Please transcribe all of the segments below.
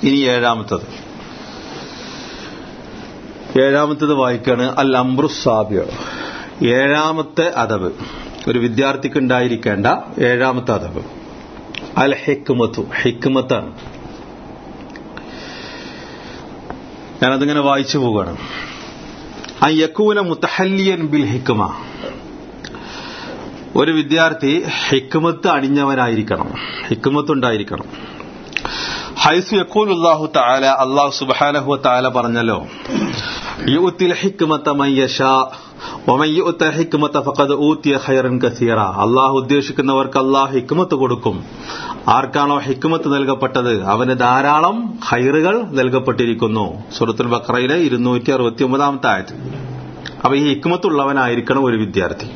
ഇനി ഏഴാമത്തത് ഏഴാമത്തത് വായിക്കാണ് അൽ അംബ്രു സാബിയ ഏഴാമത്തെ അതവ് ഒരു വിദ്യാർത്ഥിക്ക് ഉണ്ടായിരിക്കേണ്ട ഏഴാമത്തെ അതവ് അൽ ഹിക്മത്തു ഹിക്മത്താണ് ഞാനതിങ്ങനെ വായിച്ചു പോവുകയാണ് ആ യക്കൂന മുത്തഹല്ലിയൻ ബിൽ ഹിക്മ ഒരു വിദ്യാർത്ഥി ഹിക്മത്ത് അണിഞ്ഞവനായിരിക്കണം ഹിക്മത്ത് ഉണ്ടായിരിക്കണം ഹൈസു യക്കൂൽ അള്ളാഹു താല അള്ളാഹു സുബാനഹു താല പറഞ്ഞല്ലോ യുത്തിൽ ഹിക്മത്ത മയ്യഷാ അള്ളാഹു ഉദ്ദേശിക്കുന്നവർക്ക് അള്ളാഹു ഹിക്മത്ത് കൊടുക്കും ആർക്കാണോ ഹിക്മത്ത് നൽകപ്പെട്ടത് അവന് ധാരാളം ഹൈറുകൾ നൽകപ്പെട്ടിരിക്കുന്നു സുറത്തുൽ ബക്രയിലെ ഇരുന്നൂറ്റി അറുപത്തി ഒമ്പതാമത്തെ ആയത് അപ്പൊ ഈ ഹിക്മത്തുള്ളവനായിരിക്കണം ഒരു വിദ്യാർത്ഥി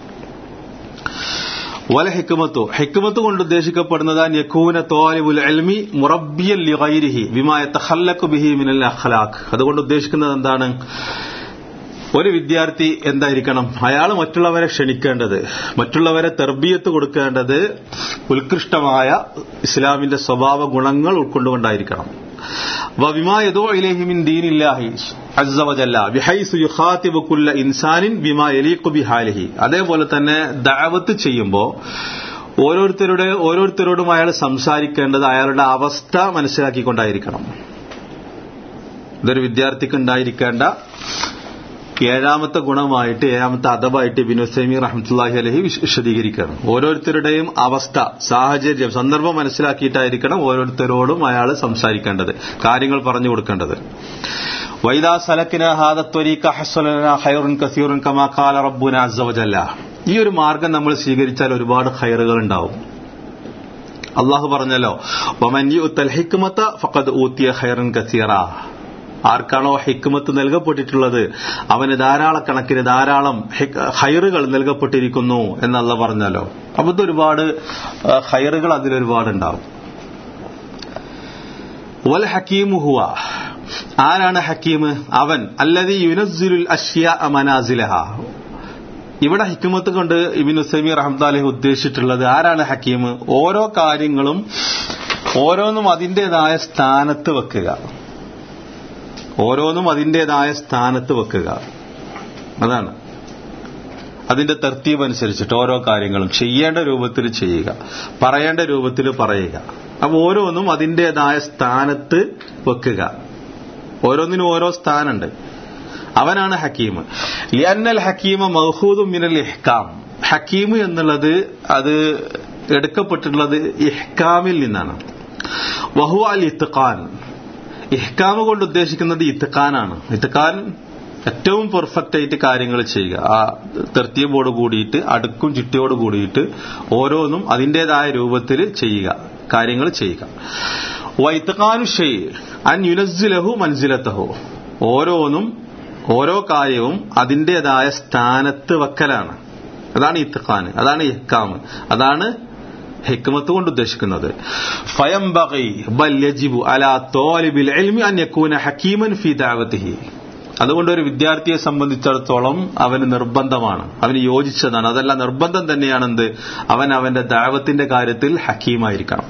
വല ഹിക്മത്തു ഹിക്മത്ത് കൊണ്ട് ഉദ്ദേശിക്കപ്പെടുന്നത് യക്കൂന തോലിബുൽ എൽമി മുറബിയൽ ലിഗൈരിഹി വിമായ തഹല്ലക്കു ബിഹി മിനൽ അഖ്ലാഖ് അതുകൊണ്ട് ഉദ്ദേശിക്കുന്നത് എന്താണ് ഒരു വിദ്യാർത്ഥി എന്തായിരിക്കണം അയാൾ മറ്റുള്ളവരെ ക്ഷണിക്കേണ്ടത് മറ്റുള്ളവരെ തെർബിയത്ത് കൊടുക്കേണ്ടത് ഉത്കൃഷ്ടമായ ഇസ്ലാമിന്റെ സ്വഭാവ ഗുണങ്ങൾ ഉൾക്കൊണ്ടുകൊണ്ടായിരിക്കണം വവിമായതോ ഇലേഹിമിൻ ദീനില്ലാഹി അസ്സവജല്ല ബിഹൈസു യുഖാതിബു കുല്ല ഇൻസാനിൻ ബിമാ യലീഖു ബിഹാലിഹി അതേപോലെ തന്നെ ദഅവത്ത് ചെയ്യുമ്പോൾ ഓരോരുത്തരുടെ ഓരോരുത്തരോടും അയാൾ സംസാരിക്കേണ്ടത് അയാളുടെ അവസ്ഥ മനസ്സിലാക്കിക്കൊണ്ടായിരിക്കണം ഇതൊരു വിദ്യാർത്ഥിക്ക് ഉണ്ടായിരിക്കേണ്ട ഏഴാമത്തെ ഗുണമായിട്ട് ഏഴാമത്തെ അദബായിട്ട് ബിനു സൈമി റഹ്മത്തുല്ലാഹി അലഹി വിശദീകരിക്കണം ഓരോരുത്തരുടെയും അവസ്ഥ സാഹചര്യം സന്ദർഭം മനസ്സിലാക്കിയിട്ടായിരിക്കണം ഓരോരുത്തരോടും അയാൾ സംസാരിക്കേണ്ടത് കാര്യങ്ങൾ പറഞ്ഞു കൊടുക്കേണ്ടത് വൈദാ സലക്കിന ഹാദത്വരീക ഹസ്വലന ഖൈറുൻ കസീറുൻ കമാ ഖാല റബ്ബുന അസ്സവജല്ല ഈ ഒരു മാർഗം നമ്മൾ സ്വീകരിച്ചാൽ ഒരുപാട് ഖൈറുകൾ ഉണ്ടാവും അള്ളാഹു പറഞ്ഞല്ലോ വമൻ യുത്തൽ ഹിക്മത്ത ഫഖദ് ഊത്തിയ ഖൈറൻ കസീറ ആർക്കാണോ ഹിക്മത്ത് നൽകപ്പെട്ടിട്ടുള്ളത് അവന് ധാരാളക്കണക്കിന് ധാരാളം ഹൈറുകൾ നൽകപ്പെട്ടിരിക്കുന്നു എന്നല്ല പറഞ്ഞല്ലോ അപ്പൊ ഇതൊരുപാട് ഹൈറുകൾ അതിലൊരുപാടുണ്ടാവും വൽ ഹക്കീമു ഹുവ ആരാണ് ഹക്കീം അവൻ അല്ലതി യുനസ്സുലുൽ അഷ്യ മനാസിലഹ ഇവിടെ ഹിക്കുമത്ത് കൊണ്ട് ഇബിൻ ഉസൈമി റഹ്മദാലി ഉദ്ദേശിച്ചിട്ടുള്ളത് ആരാണ് ഹക്കീം ഓരോ കാര്യങ്ങളും ഓരോന്നും അതിൻ്റെതായ സ്ഥാനത്ത് വെക്കുക ഓരോന്നും അതിൻ്റെതായ സ്ഥാനത്ത് വെക്കുക അതാണ് അതിന്റെ തർത്തീവ് അനുസരിച്ചിട്ട് ഓരോ കാര്യങ്ങളും ചെയ്യേണ്ട രൂപത്തിൽ ചെയ്യുക പറയേണ്ട രൂപത്തിൽ പറയുക അപ്പൊ ഓരോന്നും അതിൻ്റെതായ സ്ഥാനത്ത് വെക്കുക ഓരോന്നിനും ഓരോ സ്ഥാനമുണ്ട് അവനാണ് ഹക്കീം ലിയന്നൽ ഹക്കീമ മഹൂദും മിനൽ ഇഹ്കാം ഹക്കീം എന്നുള്ളത് അത് എടുക്കപ്പെട്ടിട്ടുള്ളത് ഇഹ്കാമിൽ നിന്നാണ് വഹു അൽ ഇത്ഖാൻ ഇഹ്കാമ് കൊണ്ട് ഉദ്ദേശിക്കുന്നത് ഇത്ഖാനാണ് ഇത്ഖാൻ ഏറ്റവും പെർഫെക്റ്റ് ആയിട്ട് കാര്യങ്ങൾ ചെയ്യുക ആ തെർത്തിയബോട് കൂടിയിട്ട് അടുക്കും ചുറ്റിയോട് കൂടിയിട്ട് ഓരോന്നും അതിൻ്റെതായ രൂപത്തിൽ ചെയ്യുക കാര്യങ്ങൾ ചെയ്യുക വൈത്തഖാനു ഷെയ് അൻ യുനസ്ലഹു മൻസിലത്തഹു ഓരോന്നും ഓരോ കാര്യവും അതിൻ്റെതായ സ്ഥാനത്ത് വെക്കലാണ് അതാണ് ഇത്തഖാൻ അതാണ് ഇഹ്കാം അതാണ് ഹിക്മത്ത് കൊണ്ട് ഉദ്ദേശിക്കുന്നത് ഫയംബഗി ബൽ യജിബു അലാ തോലിബിൽ ഇൽമി അൻ യകൂന ഹക്കീമൻ ഫി ദഅവതിഹി അതുകൊണ്ട് ഒരു വിദ്യാർത്ഥിയെ സംബന്ധിച്ചിടത്തോളം അവന് നിർബന്ധമാണ് അവന് യോജിച്ചതാണ് അതല്ല നിർബന്ധം തന്നെയാണെന്ത് അവൻ അവന്റെ ദാവത്തിന്റെ കാര്യത്തിൽ ഹക്കീമായിരിക്കണം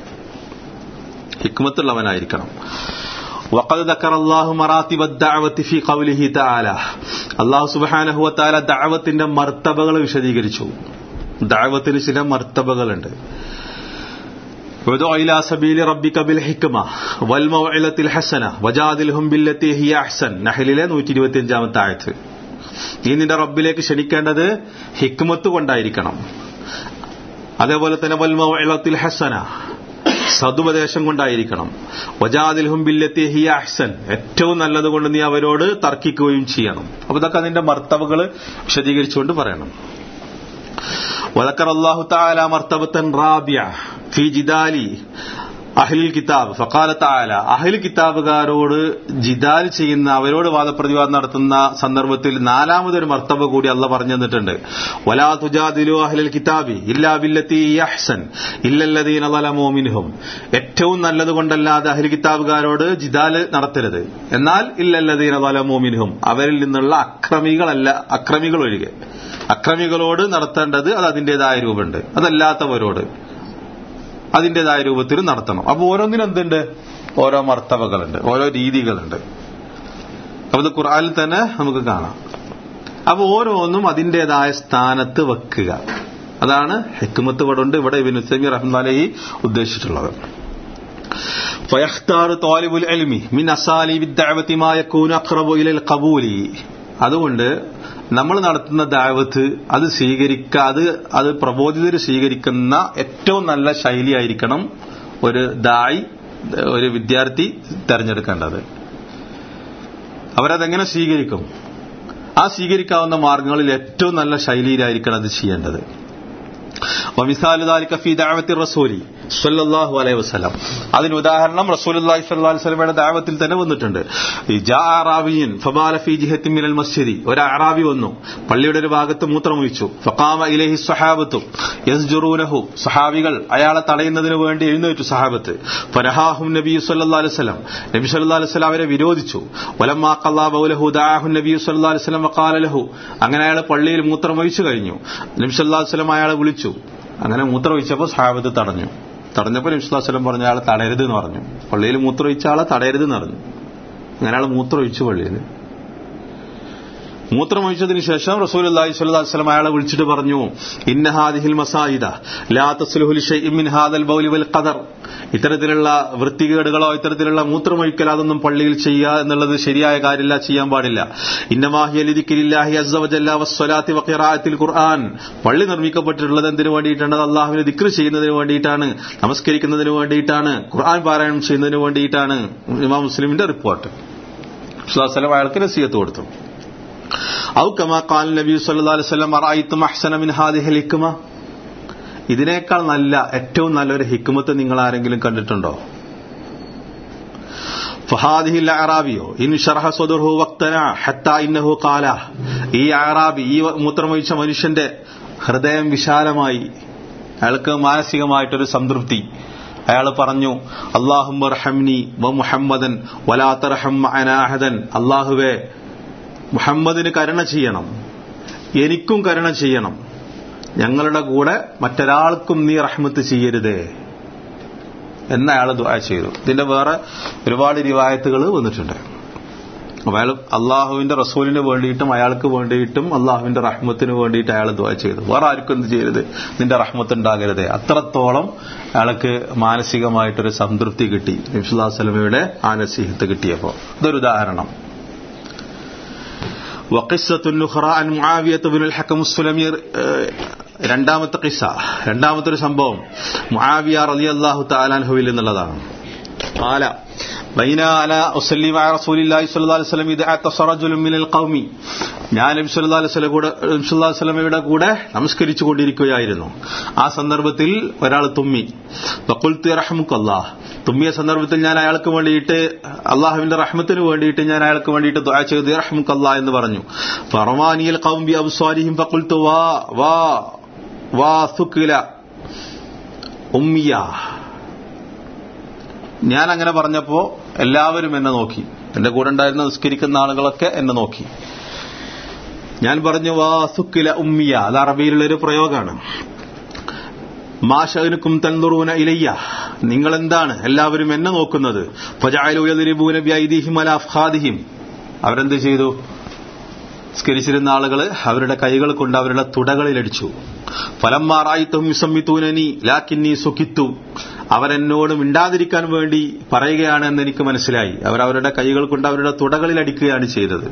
ഹിക്മത്തുള്ളവനായിരിക്കണം وقد ذكر الله مراتب الدعوة في قوله تعالى അള്ളാഹു സുബ്ഹാനഹു വതആല ദഅവത്തിന്റെ മർത്തബകൾ വിശദീകരിച്ചു ദഅവത്തിന് ചില മർത്തബകളുണ്ട് ودع إلى سبيل ربك بالحكمة والموعظة الحسنة وجادلهم بالتي هي أحسن നഹലിലെ നൂറ്റി ഇരുപത്തി അഞ്ചാമത്തെ ആയത്ത് നീ നിന്റെ റബ്ബിലേക്ക് ക്ഷണിക്കേണ്ടത് ഹിക്മത്ത് കൊണ്ടായിരിക്കണം അതേപോലെ തന്നെ വൽമത്തിൽ ഹസന സതുപദേശം കൊണ്ടായിരിക്കണം വജാദിൽഹും ബില്ലത്തി ഹി അഹ്സൻ ഏറ്റവും നല്ലത് കൊണ്ട് നീ അവരോട് തർക്കിക്കുകയും ചെയ്യണം അപ്പൊ ഇതൊക്കെ അതിന്റെ മർത്തവകൾ വിശദീകരിച്ചുകൊണ്ട് പറയണം وذكر الله تعالى مرتبة رابعة في جدال അഹ്ലിൽ കിതാബ് ഫക്കാല താല അഹ്ൽ കിതാബുകാരോട് ജിദാൽ ചെയ്യുന്ന അവരോട് വാദപ്രതിവാദം നടത്തുന്ന സന്ദർഭത്തിൽ നാലാമതൊരു മർത്തബ കൂടി അല്ല പറഞ്ഞു തന്നിട്ടുണ്ട് വലാ തുജാദിലു അഹ്ലിൽ കിതാബി ഇല്ലാ ബില്ലത്തി യഹ്സൻ ഇല്ലല്ലദീന ളലമൂ മിൻഹും ഏറ്റവും നല്ലത് കൊണ്ടല്ലാതെ അഹ്ൽ കിതാബുകാരോട് ജിദാൽ നടത്തരുത് എന്നാൽ ഇല്ലല്ലദീന ളലമൂ മിൻഹും അവരിൽ നിന്നുള്ള അക്രമികളല്ല അക്രമികൾ ഒഴികെ അക്രമികളോട് നടത്തേണ്ടത് അത് അതിന്റേതായ രൂപമുണ്ട് അതല്ലാത്തവരോട് അതിന്റേതായ രൂപത്തിൽ നടത്തണം അപ്പൊ ഓരോന്നിനും എന്തുണ്ട് ഓരോ മർത്തവകളുണ്ട് ഓരോ രീതികളുണ്ട് അപ്പൊ ഇത് ഖുർആനിൽ തന്നെ നമുക്ക് കാണാം അപ്പൊ ഓരോന്നും അതിന്റേതായ സ്ഥാനത്ത് വെക്കുക അതാണ് ഹെക്കുമത്ത് ഇവിടെ ഉണ്ട് ഇവിടെ ഇബിൻ ഉസൈമി റഹ്മാലഹി ഉദ്ദേശിച്ചിട്ടുള്ളത് ഫയഖ്താറു താലിബുൽ ഇൽമി മിൻ അസാലിബി ദഅവതി മാ യകൂനു അഖ്റബു ഇലൽ ഖബൂലി അതുകൊണ്ട് നമ്മൾ നടത്തുന്ന ദാവത്ത് അത് സ്വീകരിക്ക അത് അത് പ്രബോധിതർ സ്വീകരിക്കുന്ന ഏറ്റവും നല്ല ശൈലിയായിരിക്കണം ഒരു ദായി ഒരു വിദ്യാർത്ഥി തെരഞ്ഞെടുക്കേണ്ടത് അവരതെങ്ങനെ സ്വീകരിക്കും ആ സ്വീകരിക്കാവുന്ന മാർഗങ്ങളിൽ ഏറ്റവും നല്ല ശൈലിയിലായിരിക്കണം അത് ചെയ്യേണ്ടത് വമിസാലു ദാലിക ഫീ ദഅവത്തി റസൂലി സല്ലല്ലാഹു അലൈഹി വസല്ലം അതിന് ഉദാഹരണം റസൂലുള്ളാഹി സ്വല്ലല്ലാഹു അലൈഹി വസല്ലമയുടെ ദഅവത്തിൽ തന്നെ വന്നിട്ടുണ്ട് ജാ അറാബിയൻ ഫബാല ഫീ ജിഹത്തി മിനൽ മസ്ജിദി ഒരു അറാബി വന്നു പള്ളിയുടെ ഒരു ഭാഗത്ത് മൂത്രമൊഴിച്ചു ഫഖാമ ഇലൈഹി സ്വഹാബത്തു യസ്ജുറൂനഹു സഹാബികൾ അയാളെ തടയുന്നതിന് വേണ്ടി എഴുന്നേറ്റു സഹാബത്ത് ഫനഹാഹും നബി സല്ലല്ലാഹു അലൈഹി വസല്ലം നബി സല്ലല്ലാഹു അലൈഹി വസല്ലം അവരെ വിരോധിച്ചു വലമ്മാ ഖല്ലാ ബൗലഹു ദഅഹു നബി സല്ലല്ലാഹു അലൈഹി വസല്ലം വഖാല ലഹു അങ്ങനെ അയാൾ പള്ളിയിൽ മൂത്രമൊഴിച്ചു കഴിഞ്ഞു നബി സല്ലല്ലാഹു അലൈഹി വസല്ലം അയാളെ വിളിച്ചു അങ്ങനെ മൂത്രമൊഴിച്ചപ്പോൾ സഹാബത്ത് തടഞ്ഞു തടഞ്ഞപ്പോൾ നബി സല്ലല്ലാഹു അലൈഹി വസല്ലം പറഞ്ഞ ആളെ തടയരുത് എന്ന് പറഞ്ഞു പള്ളിയിൽ മൂത്രമൊഴിച്ച ആളെ തടയരുത് എന്ന് പറഞ്ഞു അങ്ങനെ ആൾ മൂത്രമൊഴിച്ചു പള്ളിയിൽ മൂത്രമൊഴിച്ചതിന് ശേഷം റസൂൽ അള്ളാഹി സ്വല്ലല്ലാഹു അലൈഹി വസല്ലം അയാളെ വിളിച്ചിട്ട് പറഞ്ഞു ഇന്ന ഹാദിഹിൽ മസായിദ ലാ തസ്ലുഹു ലിശൈഇൻ മിൻ ഹാദൽ ബൗലി വൽ ഖദർ ഇത്തരത്തിലുള്ള വൃത്തികേടുകളോ ഇത്തരത്തിലുള്ള മൂത്രമൊഴിക്കൽ അതൊന്നും പള്ളിയിൽ ചെയ്യുക എന്നുള്ളത് ശരിയായ കാര്യമില്ല ചെയ്യാൻ പാടില്ല ഇന്നമാഹിയലിദിക്കില്ലാഹി അസ്സവജല്ല വസ്വലാത്തി വഖിറാഅത്തിൽ ഖുർആൻ പള്ളി നിർമ്മിക്കപ്പെട്ടിട്ടുള്ളത് എന്തിനു വേണ്ടിയിട്ടാണ് അത് അള്ളാഹുവിനെ ദിക്ർ ചെയ്യുന്നതിന് വേണ്ടിയിട്ടാണ് നമസ്കരിക്കുന്നതിന് വേണ്ടിയിട്ടാണ് ഖുർആൻ പാരായണം ചെയ്യുന്നതിന് വേണ്ടിയിട്ടാണ് ഇമാം മുസ്ലിമിന്റെ റിപ്പോർട്ട് വസ്ലം അയാൾക്ക് നസീയത്ത് കൊടുത്തു ഔ കമാ ഖാൽ നബി സല്ലല്ലാഹു അലൈഹി വസല്ലം അറഅയ്തും അഹ്സന മിൻ ഹാദിഹിൽ ഹിക്മ ഇതിനേക്കാൾ നല്ല ഏറ്റവും നല്ലൊരു ഹിക്മത്ത് നിങ്ങൾ ആരെങ്കിലും കണ്ടിട്ടുണ്ടോ ഫഹാദിഹിൽ അറാബിയോ ഇൻ ഷറഹ സ്വദുർഹു വക്തന ഹത്ത ഇന്നഹു കാല ഈ അറാബി ഈ മൂത്രമൊഴിച്ച മനുഷ്യന്റെ ഹൃദയം വിശാലമായി അയാൾക്ക് മാനസികമായിട്ടൊരു സംതൃപ്തി അയാൾ പറഞ്ഞു അള്ളാഹും വ മുഹമ്മദൻ വലാത്തർഹം അനാഹദൻ അള്ളാഹുവേ മുഹമ്മദിന് കരുണ ചെയ്യണം എനിക്കും കരുണ ചെയ്യണം ഞങ്ങളുടെ കൂടെ മറ്റൊരാൾക്കും നീ റഹ്മത്ത് ചെയ്യരുതേ എന്ന് അയാൾ ദുആ ചെയ്തു ഇതിന്റെ വേറെ ഒരുപാട് റിവായത്തുകൾ വന്നിട്ടുണ്ട് അപ്പൊ അയാൾ അള്ളാഹുവിന്റെ റസൂലിന് വേണ്ടിയിട്ടും അയാൾക്ക് വേണ്ടിയിട്ടും അള്ളാഹുവിന്റെ റഹ്മത്തിന് വേണ്ടിയിട്ട് അയാൾ ദുആ ചെയ്തു വേറെ ആർക്കും എന്ത് ചെയ്യരുത് നിന്റെ റഹ്മത്ത് ഉണ്ടാകരുതേ അത്രത്തോളം അയാൾക്ക് മാനസികമായിട്ടൊരു സംതൃപ്തി കിട്ടി നബ്സുല്ലാ സ്വലമയുടെ ആ നസീഹത്ത് കിട്ടിയപ്പോ ഇതൊരു ഉദാഹരണം രണ്ടാമത്തെ കിസ്സ രണ്ടാമത്തെ ഒരു സംഭവം മുആവിയ റളിയല്ലാഹു തആലാൻഹുവിൽ നിന്നുള്ളതാണ് قال بين على أصلي مع رسول الله صلى الله عليه وسلم إذا أعطس رجل من القوم ഞാൻ നബി സല്ലല്ലാഹു അലൈഹി വസല്ലം കൂടെ നബി സല്ലല്ലാഹു അലൈഹി വസല്ലമയുടെ കൂടെ നമസ്കരിച്ചു കൊണ്ടിരിക്കുകയായിരുന്നു ആ സന്ദർഭത്തിൽ ഒരാൾ തുമ്മി വഖുൽതു റഹ്മുക്കല്ലാഹ് തുമ്മിയ സന്ദർഭത്തിൽ ഞാൻ അയാൾക്ക് വേണ്ടിയിട്ട് അള്ളാഹുവിന്റെ റഹ്മത്തിന് വേണ്ടിയിട്ട് ഞാൻ അയാൾക്ക് വേണ്ടിയിട്ട് ദുആ ചെയ്തു റഹ്മുക്കല്ലാ എന്ന് പറഞ്ഞു ഫറമാനിയൽ ഖൗം ബി അബ്സാരിഹിം ഫഖുൽതു വാ വാ വാ സുക്കില ഉമ്മിയ ഞാൻ അങ്ങനെ പറഞ്ഞപ്പോ എല്ലാവരും എന്നെ നോക്കി എന്റെ കൂടെ ഉണ്ടായിരുന്ന നിസ്കരിക്കുന്ന ആളുകളൊക്കെ എന്നെ നോക്കി ഞാൻ പറഞ്ഞു വാ സുക്കില ഉമ്മിയ അത് അറബിയിലുള്ള ഒരു പ്രയോഗമാണ് മാഷനുക്കും തന്തുറൂന ഇലയ്യ നിങ്ങൾ എന്താണ് എല്ലാവരും എന്നെ നോക്കുന്നത് അഫ്ഖാദിഹിം അവരെന്ത് ചെയ്തു സ്കരിച്ചിരുന്ന ആളുകൾ അവരുടെ കൈകൾ കൊണ്ട് അവരുടെ തുടകളിലടിച്ചു ഫലംമാറായിത്തും വിസമ്മിത്തൂനനി ലാക്കിന്നി സുഖിത്തു അവരെന്നോട് മിണ്ടാതിരിക്കാൻ വേണ്ടി പറയുകയാണ് എന്ന് എനിക്ക് മനസ്സിലായി അവർ അവരുടെ കൈകൾ കൊണ്ട് അവരുടെ തുടകളിൽ അടിക്കുകയാണ് ചെയ്തത്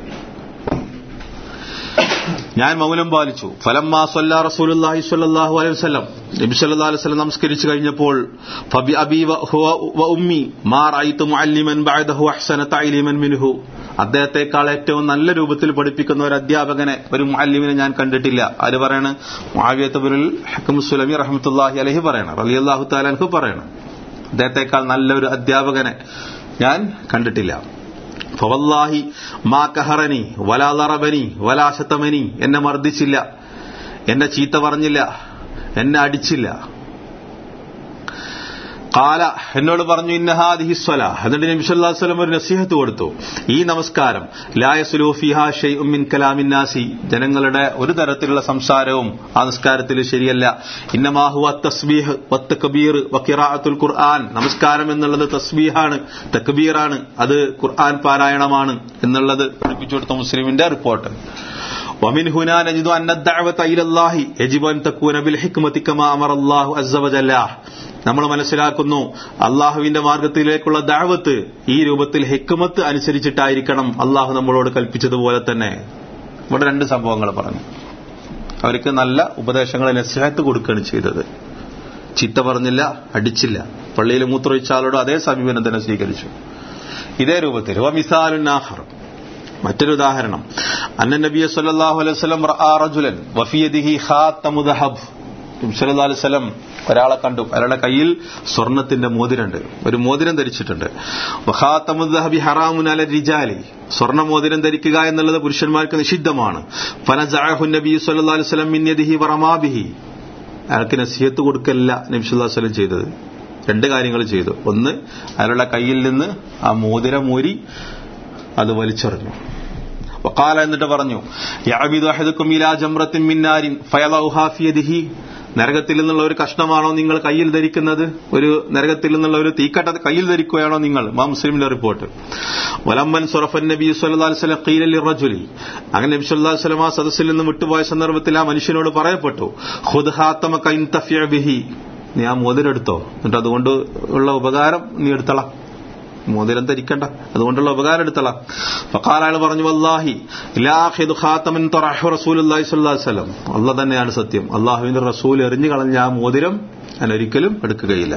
ഞാൻ മൗനം പാലിച്ചു ഫലമ്മാ സല്ലാ റസൂലുള്ളാഹി സ്വല്ലല്ലാഹു അലൈഹി വസല്ലം നബി സല്ലല്ലാഹു അലൈഹി വസല്ലം നമസ്കരിച്ചു കഴിഞ്ഞപ്പോൾ ഫബി അബി വ ഉമ്മി മാ റഅയ്തു മുഅല്ലിമൻ ബഅദഹു അഹ്സന തഅലീമൻ മിൻഹു അദ്ദേഹത്തെക്കാൾ ഏറ്റവും നല്ല രൂപത്തിൽ പഠിപ്പിക്കുന്ന ഒരു അധ്യാപകനെ ഒരു മുഅല്ലിമിനെ ഞാൻ കണ്ടിട്ടില്ല ആര് പറയാണ് മുആവിയത്ത് ബിനുൽ ഹക്കം സുലമി റഹ്മത്തുള്ളാഹി അലൈഹി പറയണം റളിയല്ലാഹു തആല അൻഹു പറയണം അദ്ദേഹത്തെക്കാൾ നല്ലൊരു അധ്യാപകനെ ഞാൻ കണ്ടിട്ടില്ല ഫവല്ലാഹി മാ കഹറനി വലാ ലറബനി വലാ ശതമനി എന്നെ മർദ്ദിച്ചില്ല എന്നെ ചീത്ത പറഞ്ഞില്ല എന്നെ അടിച്ചില്ല കാല എന്നോട് പറഞ്ഞു ഇന്നഹാദിഹി സ്വല എന്നിട്ട് നബി സല്ലല്ലാഹു അലൈഹി വസല്ലം ഒരു നസീഹത്ത് കൊടുത്തു ഈ നമസ്കാരം ലായ സുലൂഫിഹ ഷൈഉം മിൻ കലാമിൻ നാസി ജനങ്ങളുടെ ഒരു തരത്തിലുള്ള സംസാരവും ആ നിസ്കാരത്തിൽ ശരിയല്ല ഇന്നമാഹു തസ്ബീഹ് വത്തക്ബീർ വഖിറാഅത്തുൽ ഖുർആൻ നമസ്കാരം എന്നുള്ളത് തസ്ബീഹാണ് തക്ബീറാണ് അത് ഖുർആൻ പാരായണമാണ് എന്നുള്ളത് പഠിപ്പിച്ചു കൊടുത്ത മുസ്ലിമിന്റെ റിപ്പോർട്ട് ومن هنا نجد أن الدعوة إلى الله يجب أن تكون بالحكمة كما أمر الله عز وجل നമ്മൾ മനസ്സിലാക്കുന്നു അള്ളാഹുവിന്റെ മാർഗത്തിലേക്കുള്ള ദാവത്ത് ഈ രൂപത്തിൽ ഹിക്കുമത്ത് അനുസരിച്ചിട്ടായിരിക്കണം അള്ളാഹു നമ്മളോട് കൽപ്പിച്ചതുപോലെ തന്നെ ഇവിടെ രണ്ട് സംഭവങ്ങൾ പറഞ്ഞു അവർക്ക് നല്ല ഉപദേശങ്ങൾ നസ്യാത്ത് കൊടുക്കുകയാണ് ചെയ്തത് ചീത്ത പറഞ്ഞില്ല അടിച്ചില്ല പള്ളിയിൽ മൂത്രമൊഴിച്ചാലോട് അതേ സമീപനം തന്നെ സ്വീകരിച്ചു ഇതേ രൂപത്തിൽ മിസാലുനാഹർ മറ്റൊരു ഉദാഹരണം അന്ന നബിയ സല്ലല്ലാഹു അലൈഹി വസല്ലം റആ റജുലൻ വഫിയദിഹി ഖാത്തമു ദഹബ് സല്ലല്ലാഹു അലൈഹി വസല്ലം ഒരാളെ കണ്ടു അയാളുടെ കയ്യിൽ സ്വർണത്തിന്റെ മോതിരണ്ട് ഒരു മോതിരം ധരിച്ചിട്ടുണ്ട് വഖാത്തമു ദഹബി ഹറാമുൻ അല റിജാലി സ്വർണ്ണ മോതിരം ധരിക്കുക എന്നുള്ളത് പുരുഷന്മാർക്ക് നിഷിദ്ധമാണ് ഫനസഅഹു നബി സല്ലല്ലാഹു അലൈഹി വസല്ലം മിൻ യദിഹി വറമാബിഹി അയാൾക്ക് നസിഹത്ത് കൊടുക്കല്ല നബി സല്ലല്ലാഹു അലൈഹി വസല്ലം ചെയ്തത് രണ്ട് കാര്യങ്ങൾ ചെയ്തു ഒന്ന് അയാളുടെ കയ്യിൽ നിന്ന് ആ മോതിരം ഊരി അത് വലിച്ചെറിഞ്ഞു വക്കാല എന്നിട്ട് പറഞ്ഞു യഅബിദു അഹദുക്കും ഇലാ ജംറത്തിൻ മിന്നാരിൻ ഫയളൗഹാ ഫി യദിഹി നരകത്തിൽ നിന്നുള്ള ഒരു കഷ്ണമാണോ നിങ്ങൾ കയ്യിൽ ധരിക്കുന്നത് ഒരു നരകത്തിൽ നിന്നുള്ള ഒരു തീക്കട്ട കയ്യിൽ ധരിക്കുകയാണോ നിങ്ങൾ മാ മുസ്ലിമിന്റെ റിപ്പോർട്ട് വലമ്മൻ സുറഫൻ നബി സല്ലല്ലാഹു അലൈഹി വസല്ലം ഖീല ലിറജുലി അങ്ങനെ നബി സല്ലല്ലാഹു അലൈഹി വസല്ലം ആ സദസ്സിൽ നിന്ന് വിട്ടുപോയ സന്ദർഭത്തിൽ ആ മനുഷ്യനോട് പറയപ്പെട്ടു ഖുദ് ഹാത്തമക ഇൻതഫിയ ബിഹി നീ ആ മോതിരെടുത്തോ എന്നിട്ട് അതുകൊണ്ട് ഉള്ള ഉപകാരം നീ എടുത്തള മോതിരം ധരിക്കണ്ട അതുകൊണ്ടുള്ള ഉപകാരം എടുത്തള ഫക്കാലാൾ പറഞ്ഞു വല്ലാഹി ഇലാഹിദ് ഖാത്തമൻ തറഹു റസൂലുള്ളാഹി സ്വല്ലല്ലാഹു അലൈഹി വസല്ലം അല്ലാഹ് തന്നെയാണ് സത്യം അള്ളാഹുവിന്റെ റസൂൽ എറിഞ്ഞു കളഞ്ഞ ആ മോതിരം ഞാൻ ഒരിക്കലും എടുക്കുകയില്ല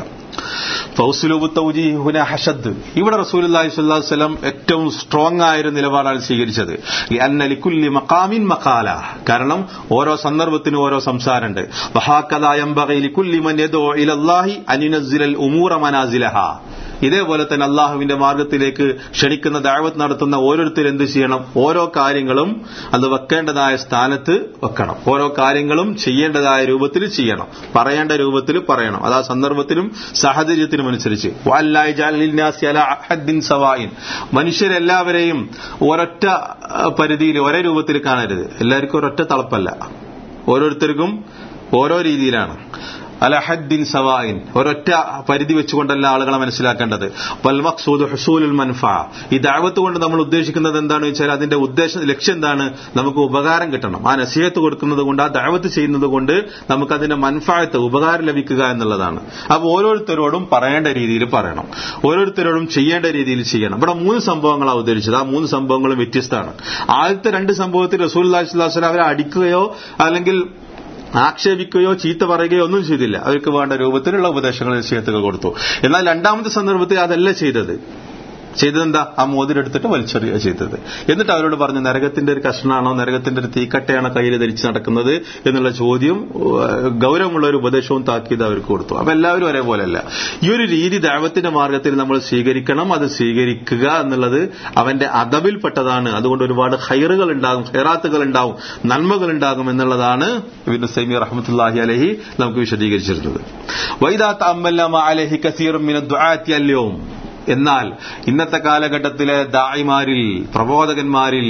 ഫൗസുലൂബ് തൗജീഹുന ഹഷദ് ഇവിടെ റസൂലുള്ളാഹി സ്വല്ലല്ലാഹു അലൈഹി വസല്ലം ഏറ്റവും സ്ട്രോങ് ആയ ഒരു നിലപാടാണ് സ്വീകരിച്ചത് അന്ന ലിക്കുല്ലി മഖാമിൻ മഖാല കാരണം ഓരോ സന്ദർഭത്തിനും ഓരോ സംസാരമുണ്ട് വഹാക്കദാ യംബഗി ലിക്കുല്ലി മൻ യദഉ ഇലല്ലാഹി അൻ യുനസ്സിലൽ ഉമൂറ മനാസിലഹ ഇതേപോലെ തന്നെ അള്ളാഹുവിന്റെ മാർഗത്തിലേക്ക് ക്ഷണിക്കുന്ന ദാവത്ത് നടത്തുന്ന ഓരോരുത്തർ എന്ത് ചെയ്യണം ഓരോ കാര്യങ്ങളും അത് വെക്കേണ്ടതായ സ്ഥാനത്ത് വെക്കണം ഓരോ കാര്യങ്ങളും ചെയ്യേണ്ടതായ രൂപത്തിൽ ചെയ്യണം പറയേണ്ട രൂപത്തിൽ പറയണം അത് ആ സന്ദർഭത്തിലും സാഹചര്യത്തിനും അനുസരിച്ച് വല്ലായി ജഅലിൽ നാസി അലാ അഹദ്ദിൻ സവായിൻ മനുഷ്യരെല്ലാവരെയും ഒരൊറ്റ പരിധിയിൽ ഒരേ രൂപത്തിൽ കാണരുത് എല്ലാവർക്കും ഒരൊറ്റ തളപ്പല്ല ഓരോരുത്തർക്കും ഓരോ രീതിയിലാണ് അലഹദ്ദിൻ സവായിൻ ഒരൊറ്റ പരിധി വെച്ചുകൊണ്ടല്ല ആളുകളെ മനസ്സിലാക്കേണ്ടത് വൽമക്സൂദ് ഹുസൂലുൽ മൻഫ ഈ ദാവത്ത് കൊണ്ട് നമ്മൾ ഉദ്ദേശിക്കുന്നത് എന്താണെന്ന് വെച്ചാൽ അതിന്റെ ഉദ്ദേശം ലക്ഷ്യം എന്താണ് നമുക്ക് ഉപകാരം കിട്ടണം ആ നസീഹത്ത് കൊടുക്കുന്നത് കൊണ്ട് ആ ദാവത്ത് ചെയ്യുന്നത് കൊണ്ട് നമുക്ക് അതിന്റെ മൻഫായത്ത് ഉപകാരം ലഭിക്കുക എന്നുള്ളതാണ് അപ്പൊ ഓരോരുത്തരോടും പറയേണ്ട രീതിയിൽ പറയണം ഓരോരുത്തരോടും ചെയ്യേണ്ട രീതിയിൽ ചെയ്യണം ഇവിടെ മൂന്ന് സംഭവങ്ങളാണ് ഉദ്ദേശിച്ചത് ആ മൂന്ന് സംഭവങ്ങളും വ്യത്യസ്തമാണ് ആദ്യത്തെ രണ്ട് സംഭവത്തിൽ റസൂൽ അള്ളാഹി അവരെ അടിക്കുകയോ അല്ലെങ്കിൽ ആക്ഷേപിക്കുകയോ ചീത്ത പറയുകയോ ഒന്നും ചെയ്തില്ല അവർക്ക് വേണ്ട രൂപത്തിലുള്ള ഉപദേശങ്ങൾ നിശ്ചയത്തുകൾ കൊടുത്തു എന്നാൽ രണ്ടാമത്തെ സന്ദർഭത്തിൽ അതല്ല ചെയ്തത് ചെയ്തതെന്താ ആ മോതിരെടുത്തിട്ട് വലിച്ചെറിയുക ചെയ്തത് എന്നിട്ട് അവരോട് പറഞ്ഞു നരകത്തിന്റെ ഒരു കഷ്ണാണോ നരകത്തിന്റെ ഒരു തീക്കട്ടയാണോ കയ്യിൽ ധരിച്ച് നടക്കുന്നത് എന്നുള്ള ചോദ്യം ഗൗരവമുള്ള ഒരു ഉപദേശവും താക്കീത് അവർക്ക് കൊടുത്തു അപ്പൊ എല്ലാവരും ഒരേപോലെയല്ല ഈ ഒരു രീതി ദൈവത്തിന്റെ മാർഗത്തിൽ നമ്മൾ സ്വീകരിക്കണം അത് സ്വീകരിക്കുക എന്നുള്ളത് അവന്റെ അതബിൽപ്പെട്ടതാണ് അതുകൊണ്ട് ഒരുപാട് ഹൈറുകൾ ഉണ്ടാകും ഹൈറാത്തുകൾ ഉണ്ടാവും നന്മകൾ ഉണ്ടാകും എന്നുള്ളതാണ് ഇബിൻ സൈമി റഹ്മത്തുല്ലാഹി അലഹി നമുക്ക് വിശദീകരിച്ചിരുന്നത് വൈദാത്ത് അമ്മല്ലമ അലഹി കസീറും അല്യവും എന്നാൽ ഇന്നത്തെ കാലഘട്ടത്തിലെ ദായിമാരിൽ പ്രബോധകന്മാരിൽ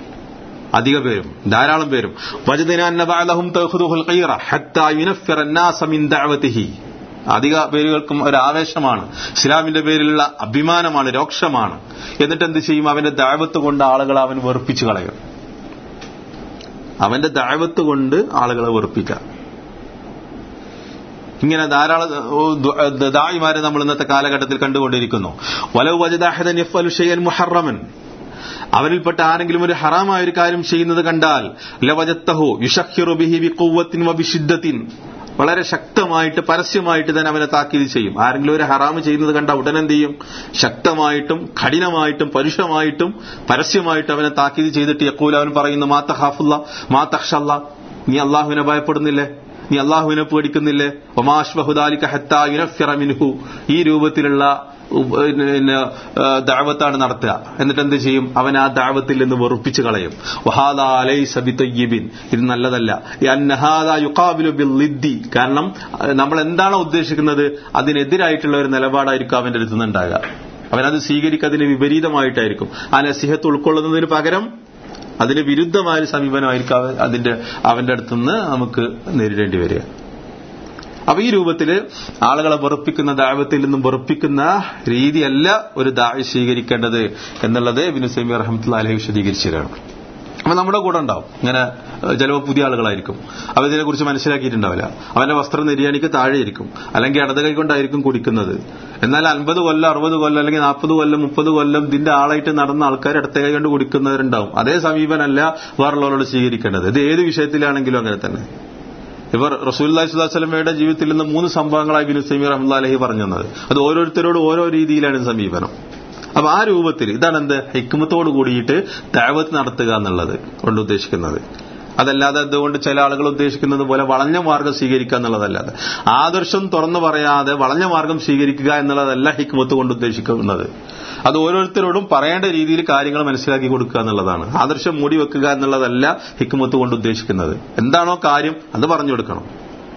അധിക പേരും ധാരാളം പേരും അധിക പേരുകൾക്കും ഒരു ആവേശമാണ് ഇസ്ലാമിന്റെ പേരിലുള്ള അഭിമാനമാണ് രോക്ഷമാണ് എന്നിട്ട് എന്ത് ചെയ്യും അവന്റെ ദാവത്ത് കൊണ്ട് ആളുകളെ അവൻ വെറുപ്പിച്ചു കളയും അവന്റെ ദാവത്ത് കൊണ്ട് ആളുകളെ വെറുപ്പിക്കാം ഇങ്ങനെ ധാരാളം ദായിമാരെ നമ്മൾ ഇന്നത്തെ കാലഘട്ടത്തിൽ കണ്ടുകൊണ്ടിരിക്കുന്നു വലവ് വജദാഹദൻ മുഹറമൻ അവരിൽപ്പെട്ട ആരെങ്കിലും ഒരു ഹറാമായ ഒരു കാര്യം ചെയ്യുന്നത് കണ്ടാൽ ലവജത്തഹു യുഷഹിറു ബിഹി ബിഖുവത്തിൻ വബിഷിദ്ദത്തിൻ വളരെ ശക്തമായിട്ട് പരസ്യമായിട്ട് തന്നെ അവനെ താക്കീത് ചെയ്യും ആരെങ്കിലും ഒരു ഹറാമ് ചെയ്യുന്നത് കണ്ട ഉടൻ എന്ത് ചെയ്യും ശക്തമായിട്ടും കഠിനമായിട്ടും പരുഷമായിട്ടും പരസ്യമായിട്ടും അവനെ താക്കീത് ചെയ്തിട്ട് യക്കൂൽ അവൻ പറയുന്നു മാ തഹാഫുല്ല മാ തഹ്ഷല്ല നീ അള്ളാഹുവിനെ ഭയപ്പെടുന്നില്ലേ നീ അള്ളാഹുവിനെ പേടിക്കുന്നില്ലേ ഒമാഷ്ബഹുദാലിക ഹത്താ യുനഫിറ മിൻഹു ഈ രൂപത്തിലുള്ള പിന്നെ ദാവത്താണ് നടത്തുക എന്നിട്ട് എന്ത് ചെയ്യും അവൻ ആ ദാവത്തിൽ നിന്ന് വെറുപ്പിച്ച് കളയും വഹാദ അലൈ സബിത്തയ്യിബിൻ ഇത് നല്ലതല്ല ഈ അന്നഹാദ യുക്കാബിലു ബിൽ ലിദ്ദി കാരണം അഹ് നമ്മൾ എന്താണോ ഉദ്ദേശിക്കുന്നത് അതിനെതിരായിട്ടുള്ള ഒരു നിലപാടായിരിക്കും അവന്റെ അടുത്ത് നിന്നുണ്ടാകുക അവനത് സ്വീകരിക്കുക അതിന് വിപരീതമായിട്ടായിരിക്കും ആ നസിഹത്ത് ഉൾക്കൊള്ളുന്നതിന് പകരം അതിന് വിരുദ്ധമായ ഒരു സമീപനമായിരിക്കും അവൻ അതിന്റെ അവന്റെ അടുത്തുനിന്ന് നമുക്ക് നേരിടേണ്ടി വരിക അപ്പൊ ഈ രൂപത്തില് ആളുകളെ വെറുപ്പിക്കുന്ന ദാവത്തിൽ നിന്നും വെറുപ്പിക്കുന്ന രീതിയല്ല ഒരു ദാഴ് സ്വീകരിക്കേണ്ടത് എന്നുള്ളത് ഇബിന് സമീർ റഹമത്തുള്ള അലഹി വിശദീകരിച്ചതാണ് അപ്പൊ നമ്മുടെ കൂടെ ഉണ്ടാവും ഇങ്ങനെ ഏഹ്, ചിലപ്പോൾ പുതിയ ആളുകളായിരിക്കും അവർ ഇതിനെക്കുറിച്ച് മനസ്സിലാക്കിയിട്ടുണ്ടാവില്ല അവന്റെ വസ്ത്രം നെരിയാണിക്ക് താഴെയിരിക്കും അല്ലെങ്കിൽ ഇടത് കൈ കൊണ്ടായിരിക്കും കുടിക്കുന്നത് എന്നാൽ അൻപത് കൊല്ലം അറുപത് കൊല്ലം അല്ലെങ്കിൽ നാൽപ്പത് കൊല്ലം മുപ്പത് കൊല്ലം ഇതിന്റെ ആളായിട്ട് നടന്ന ആൾക്കാർ ഇടത്തെ കൈ കൊണ്ട് കുടിക്കുന്നവരുണ്ടാവും അതേ സമീപനമല്ല വേറുള്ളവരോട് സ്വീകരിക്കേണ്ടത് ഇത് ഏത് വിഷയത്തിലാണെങ്കിലും അങ്ങനെ തന്നെ ഇവർ റസൂല്ലി സ്വലാസ്ലമയുടെ ജീവിതത്തിൽ നിന്ന് മൂന്ന് സംഭവങ്ങളായി ബിനു സമീർ അഹമ്മദ് അലഹി പറഞ്ഞു തന്നത് അത് ഓരോരുത്തരോട് ഓരോ രീതിയിലാണ് സമീപനം അപ്പൊ ആ രൂപത്തിൽ ഇതാണ് എന്ത് ഹിക്മത്തോട് കൂടിയിട്ട് ദാവത്ത് നടത്തുക എന്നുള്ളത് കൊണ്ട് ഉദ്ദേശിക്കുന്നത് അതല്ലാതെ അതുകൊണ്ട് ചില ആളുകൾ ഉദ്ദേശിക്കുന്നത് പോലെ വളഞ്ഞ മാർഗം സ്വീകരിക്കുക എന്നുള്ളതല്ലാതെ ആദർശം തുറന്നു പറയാതെ വളഞ്ഞ മാർഗം സ്വീകരിക്കുക എന്നുള്ളതല്ല ഹിക്മത്ത് കൊണ്ട് ഉദ്ദേശിക്കുന്നത് അത് ഓരോരുത്തരോടും പറയേണ്ട രീതിയിൽ കാര്യങ്ങൾ മനസ്സിലാക്കി കൊടുക്കുക എന്നുള്ളതാണ് ആദർശം മൂടി വെക്കുക എന്നുള്ളതല്ല ഹിക്മത്ത് കൊണ്ട് ഉദ്ദേശിക്കുന്നത് എന്താണോ കാര്യം അത് പറഞ്ഞു കൊടുക്കണം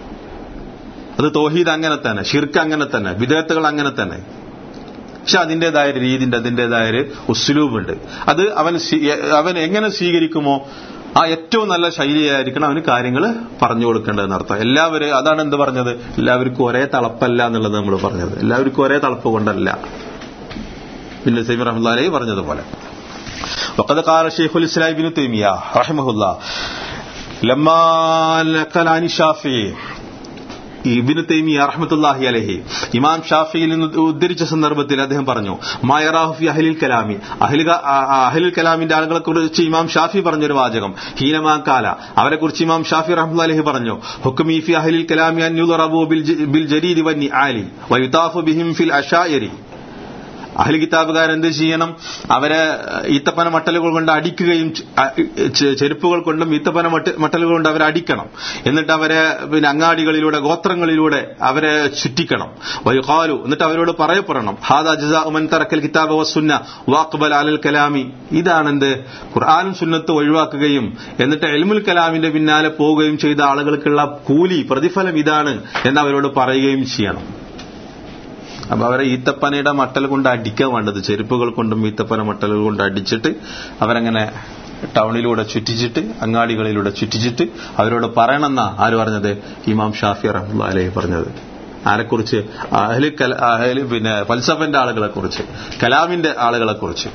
അത് തോഹീദ് അങ്ങനെ തന്നെ ഷിർക്ക് അങ്ങനെ തന്നെ വിദേഹത്തുകൾ അങ്ങനെ തന്നെ പക്ഷെ അതിന്റേതായ ഒരു രീതിന്റെ അതിന്റേതായ ഒരു ഉസ്ലൂബുണ്ട് അത് അവൻ സ്വീ- അവൻ എങ്ങനെ സ്വീകരിക്കുമോ ആ ഏറ്റവും നല്ല ശൈലിയായിരിക്കണം അവന് കാര്യങ്ങൾ പറഞ്ഞു കൊടുക്കേണ്ടതെന്ന് അർത്ഥം എല്ലാവരും അതാണ് എന്ത് പറഞ്ഞത് എല്ലാവർക്കും ഒരേ തളപ്പല്ല എന്നുള്ളത് നമ്മൾ പറഞ്ഞത് എല്ലാവർക്കും ഒരേ തളപ്പ് കൊണ്ടല്ല പിന്നെ സൈമി റഹ്മുല്ലാലി പറഞ്ഞതുപോലെ وقد قال شيخ الاسلام ابن تيميه رحمه الله لما نقل عن الشافعي ഇബിന് തൈമിയ റഹ്മത്തുല്ലാഹി അലഹി ഇമാം ഷാഫിയിൽ നിന്ന് ഉദ്ധരിച്ച സന്ദർഭത്തിൽ അദ്ദേഹം പറഞ്ഞു മായറാഹുഫി അഹലിൽ കലാമി അഹ്ലിക അഹലിൽ കലാമിന്റെ ആളുകളെ കുറിച്ച് ഇമാം ഷാഫി പറഞ്ഞൊരു വാചകം ഹീനമാ കാല അവരെ കുറിച്ച് ഇമാം ഷാഫി റഹ്മുല്ല അലഹി പറഞ്ഞു ഹുക്കുമി ഫി അഹലിൽ കലാമി അൻ യുദറബു ബിൽ ജ- ബിൽ ജരീദി വന്നി ആലി വയുതാഫു ബിഹിം ഫിൽ അഷായരി അഹ്ലി കിതാബുകാർ എന്ത് ചെയ്യണം അവരെ ഈത്തപ്പന മട്ടലുകൾ കൊണ്ട് അടിക്കുകയും ചെ- അ- ചെ- ചെരുപ്പുകൾ കൊണ്ടും ഈത്തപ്പന മട്ട- മട്ടലുകൾ കൊണ്ട് അവരെ അടിക്കണം എന്നിട്ട് അവരെ പിന്നെ അങ്ങാടികളിലൂടെ ഗോത്രങ്ങളിലൂടെ അവരെ ചുറ്റിക്കണം വയുഖാലു എന്നിട്ട് അവരോട് പറയപ്പെടണം ഹാദാ ജസാ ഉമൻ തറക്കൽ കിതാബ് വസുന്ന വാഖ്ബൽ അലൽ കലാമി ഇതാണ് എന്ത് ഖുർആാനും സുന്നത്ത് ഒഴിവാക്കുകയും എന്നിട്ട് എൽമുൽ കലാമിന്റെ പിന്നാലെ പോവുകയും ചെയ്ത ആളുകൾക്കുള്ള കൂലി പ്രതിഫലം ഇതാണ് എന്ന് അവരോട് പറയുകയും ചെയ്യണം അപ്പൊ അവരെ ഈത്തപ്പനയുടെ മട്ടൽ കൊണ്ട് അടിക്കാൻ വേണ്ടത് ചെരുപ്പുകൾ കൊണ്ടും ഈത്തപ്പന മട്ടലുകൾ കൊണ്ട് അടിച്ചിട്ട് അവരങ്ങനെ ടൗണിലൂടെ ചുറ്റിച്ചിട്ട് അങ്ങാടികളിലൂടെ ചുറ്റിച്ചിട്ട് അവരോട് പറയണമെന്നാ ആര് പറഞ്ഞത് ഇമാം ഷാഫി റഹ്മുല്ല അലഹി പറഞ്ഞത് ആരെക്കുറിച്ച് അഹ്ലി കല അഹ്ലി പിന്നെ ഫൽസഫന്റെ ആളുകളെ കുറിച്ച് കലാമിന്റെ ആളുകളെ കുറിച്ച്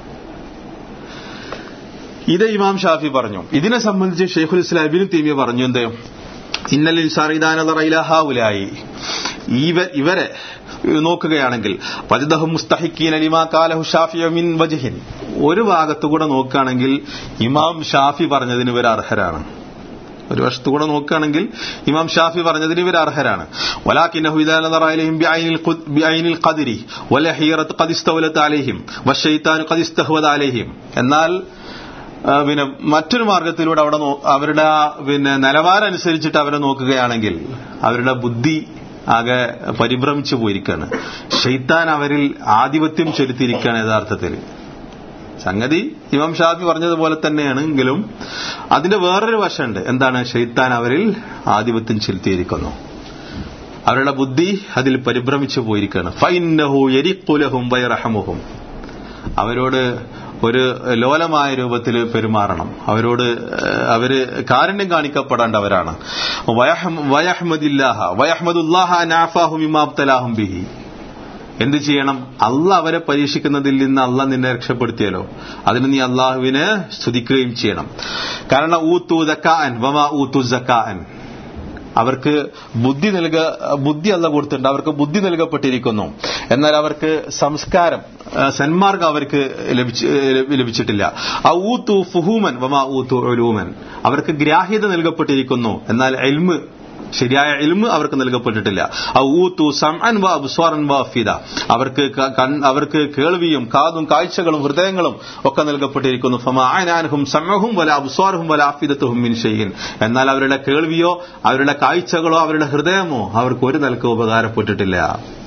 ഇത് ഇമാം ഷാഫി പറഞ്ഞു ഇതിനെ സംബന്ധിച്ച് ഷെയ്ഖുൽ ഇസ്ലാം ഇബിന് തീമിയ പറഞ്ഞു എന്ത് ഇന്നലിൽ ഷറിദാനുലായി ഇവ ഇവരെ നോക്കുകയാണെങ്കിൽ വജദഹു മുസ്തഹിക്കീൻ അലിമാ കാലഹു ഷാഫി മിൻ വജഹിൻ ഒരു ഭാഗത്തുകൂടെ നോക്കുകയാണെങ്കിൽ ഇമാം ഷാഫി പറഞ്ഞതിന് ഇവർ അർഹരാണ് ഒരു വശത്തുകൂടെ നോക്കുകയാണെങ്കിൽ ഇമാം ഷാഫി പറഞ്ഞതിന് ഇവർ അർഹരാണ് വലാക്കിന്നഹു ഇദാ നദറ ഇലൈഹിം ബിഐനിൽ ഖുദ് ബിഐനിൽ ഖദ്രി വലഹിറത്ത് ഖദ് ഇസ്തവലത് അലൈഹിം വശൈത്താനു ഖദ് ഇസ്തഹ്വദ അലൈഹിം എന്നാൽ ആ, പിന്നെ മറ്റൊരു മാർഗത്തിലൂടെ അവിടെ നോ- അവരുടെ ആ പിന്നെ നിലവാരം അനുസരിച്ചിട്ട് അവരെ നോക്കുകയാണെങ്കിൽ അവരുടെ ബുദ്ധി ആകെ പരിഭ്രമിച്ചു പോയിരിക്കുകയാണ് ഷെയ്ത്താൻ അവരിൽ ആധിപത്യം ചെലുത്തിയിരിക്കുകയാണ് യഥാർത്ഥത്തിൽ സംഗതി ഇമാം ഷാഫി പറഞ്ഞതുപോലെ തന്നെയാണെങ്കിലും അതിന്റെ വേറൊരു വശമുണ്ട് എന്താണ് ഷെയ്ത്താൻ അവരിൽ ആധിപത്യം ചെലുത്തിയിരിക്കുന്നു അവരുടെ ബുദ്ധി അതിൽ പരിഭ്രമിച്ചു പോയിരിക്കുകയാണ് ഫൈന്നഹു എരിക്കുലഹും വൈറഹമുഹും അവരോട് ഒരു ലോലമായ രൂപത്തിൽ പെരുമാറണം അവരോട് ഏഹ്, അവര് കാരുണ്യം കാണിക്കപ്പെടേണ്ടവരാണ് വയഹ്- വയഹ്മദില്ലാഹ വയഹ്മദുല്ലാഹ നാഫാഹും ഇമാബ്തലാഹും ബിഹി എന്ത് ചെയ്യണം അല്ല അവരെ പരീക്ഷിക്കുന്നതിൽ നിന്ന് അല്ല നിന്നെ രക്ഷപ്പെടുത്തിയല്ലോ അതിന് നീ അള്ളാഹുവിനെ സ്തുതിക്കുകയും ചെയ്യണം കാരണം ഊത്തു ദക്കാൻ വമാ ഊത്തു ജക്കാൻ അവർക്ക് ബുദ്ധി നൽക ബുദ്ധി അല്ല കൊടുത്തിട്ടുണ്ട് അവർക്ക് ബുദ്ധി നൽകപ്പെട്ടിരിക്കുന്നു എന്നാൽ അവർക്ക് സംസ്കാരം ആ, സന്മാർഗം അവർക്ക് ലഭിച്ച- ലഭിച്ചിട്ടില്ല ആ ഊത്തു ഫുഹൂമൻ വമാ ഊത്തു ഒലൂമൻ അവർക്ക് ഗ്രാഹ്യത നൽകപ്പെട്ടിരിക്കുന്നു എന്നാൽ എൽമ് ശരിയായ എൽമ് അവർക്ക് നൽകപ്പെട്ടിട്ടില്ല ആ ഊത്തു സംഅൻ വ അബ്സ്വാറൻ വ ഫിദ അവർക്ക് ക- കൺ- അവർക്ക് കേൾവിയും കാതും കാഴ്ചകളും ഹൃദയങ്ങളും ഒക്കെ നൽകപ്പെട്ടിരിക്കുന്നു ഫമാഅനാൻഹും സമഹും വല അബ്സ്വാറുഹും വല അഫിദത്തുഹും മിൻ ഷൈഇൻ എന്നാൽ അവരുടെ കേൾവിയോ അവരുടെ കാഴ്ചകളോ അവരുടെ ഹൃദയമോ അവർക്ക് ഒരു നിലക്ക് ഉപകാരപ്പെട്ടിട്ടില്ല